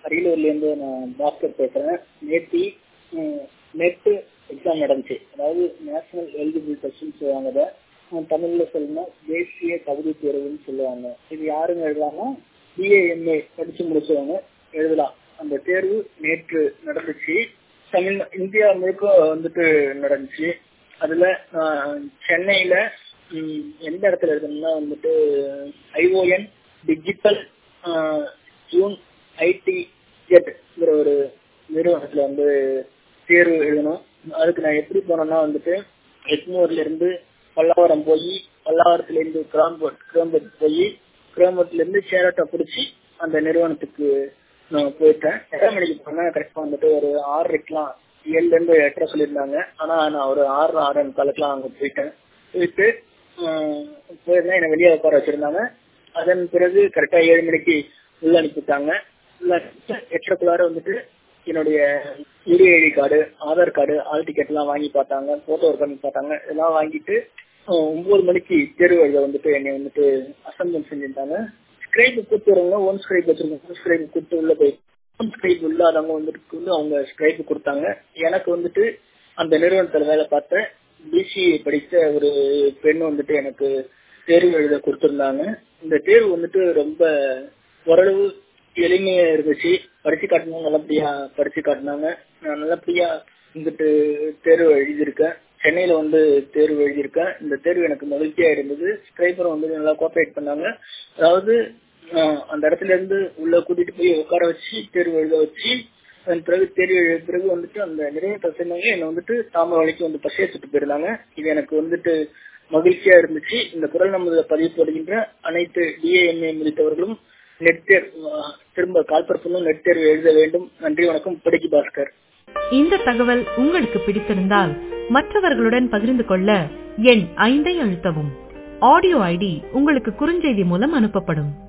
அரியலூர்லேருந்து நான் பாஸ்கர் பேசுகிறேன் நேத்தி நெட்டு எக்ஸாம் நடந்துச்சு அதாவது நேஷனல் எலிஜிபிள் டெஸ்ட்னு சொல்லுவாங்க அதை தமிழில் சொல்லணும்னா தேசிய தகுதி தேர்வுன்னு சொல்லுவாங்க இது யாருங்க எழுதலாம்னா பிஏஎம்ஏ படித்து முடிச்சவங்க எழுதலாம் அந்த தேர்வு நேற்று நடந்துச்சு தமிழ் இந்தியா முழுக்க வந்துட்டு நடந்துச்சு அதுல சென்னையில எந்த இடத்துல இருக்குன்னா வந்துட்டு ஐஓஎன் டிஜிட்டல் ஜூன் ஐடி ஜெட்ங்கிற ஒரு நிறுவனத்துல வந்து தேர்வு எழுதணும் அதுக்கு நான் எப்படி போனேன்னா வந்துட்டு எட்நூர்ல இருந்து பல்லாவரம் போய் பல்லாவரத்துல இருந்து கிராம்பட் கிராம்பட் போய் கிராம்பட்ல இருந்து சேரட்டை பிடிச்சி அந்த நிறுவனத்துக்கு நான் போயிட்டேன் எத்தனை மணிக்கு போனேன் கரெக்டா வந்துட்டு ஒரு ஆறரைக்கெல்லாம் ஏழுல இருந்து எட்டரை சொல்லியிருந்தாங்க ஆனா நான் ஒரு ஆறு ஆறு காலுக்குலாம் அங்க போயிட்டேன் போயிட்டு போயிருந்தேன் என்னை வெளியே உட்கார வச்சிருந்தாங்க அதன் பிறகு கரெக்டா ஏழு மணிக்கு உள்ள அனுப்பிட்டாங்க உள்ள எட்டரைக்குள்ளார வந்துட்டு என்னுடைய UDID card Aadhaar card hall ticket எல்லாம் வாங்கி பார்த்தாங்க போட்டோ ஒர்க் பண்ணி பார்த்தாங்க இதெல்லாம் வாங்கிட்டு ஒன்பது மணிக்கு தேர்வு எழுத வந்துட்டு என்னை வந்துட்டு அசம்பிள் செஞ்சிருந்தாங்க ஸ்கிரைப் கொடுத்துறவங்க ஒன் ஸ்கிரைப் வச்சிருக்கோம் ஸ்கிரைப் கொடுத்து உள்ள போய் ஒன் ஸ்கிரைப் இல்லாதவங்க வந்துட்டு வந்து அவங்க ஸ்கிரைப் கொடுத்தாங்க எனக்கு வந்துட்டு அந்த நிறுவனத்துல வேலை பார்த்த பிசிஏ படித்த ஒரு பெண் வந்துட்டு எனக்கு தேர்வு எழுத கொடுத்திருந்தாங்க இந்த தேர்வு வந்துட்டு ரொம்ப ஓரளவு எளிமையா இருந்துச்சு படிச்சு காட்டினவங்க நல்லபடியா படிச்சு காட்டினாங்க நான் நல்லபடியா வந்துட்டு தேர்வு எழுதியிருக்கேன் சென்னையில வந்து தேர்வு எழுதியிருக்கேன் இந்த தேர்வு எனக்கு மகிழ்ச்சியா இருந்தது ஸ்கிரைபரும் வந்து நல்லா கோஆபரேட் பண்ணாங்க அதாவது அந்த இடத்துல இருந்து உள்ள கூட்டிட்டு போய் உட்கார வச்சு தேர்வு எழுத வச்சு அதன் பிறகு தேர்வு எழுத பிறகு வந்துட்டு அந்த நிறுவனத்தை சேர்ந்தவங்க என்னை வந்துட்டு தாமரவழிக்கு வந்து பசிய சுட்டு போயிருந்தாங்க இது எனக்கு வந்துட்டு மகிழ்ச்சியா இருந்துச்சு இந்த குரல் நமது பதிவு போடுகின்ற அனைத்து டிஏஎம்ஏ முடித்தவர்களும் நெட் தேர்வு திரும்ப கால்பரப்பும் நெட் தேர்வு எழுத வேண்டும் நன்றி வணக்கம் படிக்கு பாஸ்கர் இந்த தகவல் உங்களுக்கு பிடித்திருந்தால் மற்றவர்களுடன் பகிர்ந்து கொள்ள எண் ஐந்தை அழுத்தவும் ஆடியோ ஐடி உங்களுக்கு குறுஞ்செய்தி மூலம் அனுப்பப்படும்